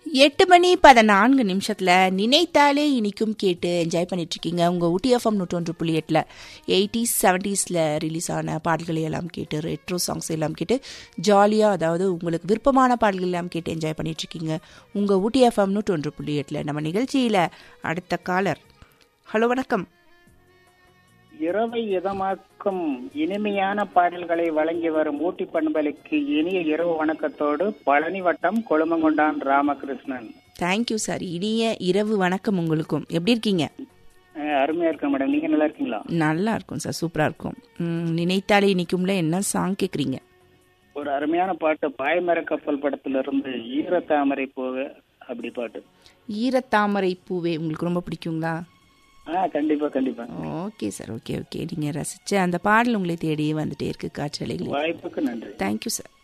எட்டு மணி பதினான்கு நிமிஷத்துல நினைத்தாலே இனிக்கும் கேட்டு என்ஜாய் பண்ணிட்டு இருக்கீங்க உங்க ஊட்டி எஃப்எம் நூற்றொன்று புள்ளி எட்டுல எயிட்டிஸ் செவன்டீஸ்ல ரிலீஸ் ஆன பாடல்களை எல்லாம் கேட்டு ரெட்ரோ சாங்ஸ் எல்லாம் கேட்டு ஜாலியா அதாவது உங்களுக்கு விருப்பமான பாடல்கள் எல்லாம் கேட்டு என்ஜாய் பண்ணிட்டு இருக்கீங்க உங்க ஊட்டி எஃப்எம் நூற்றொன்று புள்ளி எட்டுல நம்ம நிகழ்ச்சியில அடுத்த காலர் ஹலோ வணக்கம் இரவை இதமாக்கும் இனிமையான பாடல்களை வழங்கி வரும் ஊட்டி பண்பலைக்கு இனிய இரவு வணக்கத்தோடு பழனி வட்டம் கொழுமங்கொண்டான் ராமகிருஷ்ணன் தேங்க்யூ சார் இனிய இரவு வணக்கம் உங்களுக்கும் எப்படி இருக்கீங்க அஹ், அருமையா இருக்கேன் மேடம் நீங்க நல்லா இருக்கீங்களா நல்லா இருக்கும் சார் சூப்பரா இருக்கும் ம், நினைத்தாலே இனிக்கும்ல என்ன சாங் கேக்குறீங்க ஒரு அருமையான பாட்டு பாய்மர கப்பல் படத்துல இருந்து ஈரத்தாமரை போக அப்படி பாட்டு ஈரத்தாமரை பூவே உங்களுக்கு ரொம்ப பிடிக்குங்களா ஆ கண்டிப்பா கண்டிப்பா ஓகே சார் ஓகே ஓகே நீங்கள் ரசித்த அந்த பாடல் உங்களை தேடி வந்துட்டே இருக்கு காற்றலைகளே வாய்ப்புக்கு நன்றி தேங்க்யூ சார்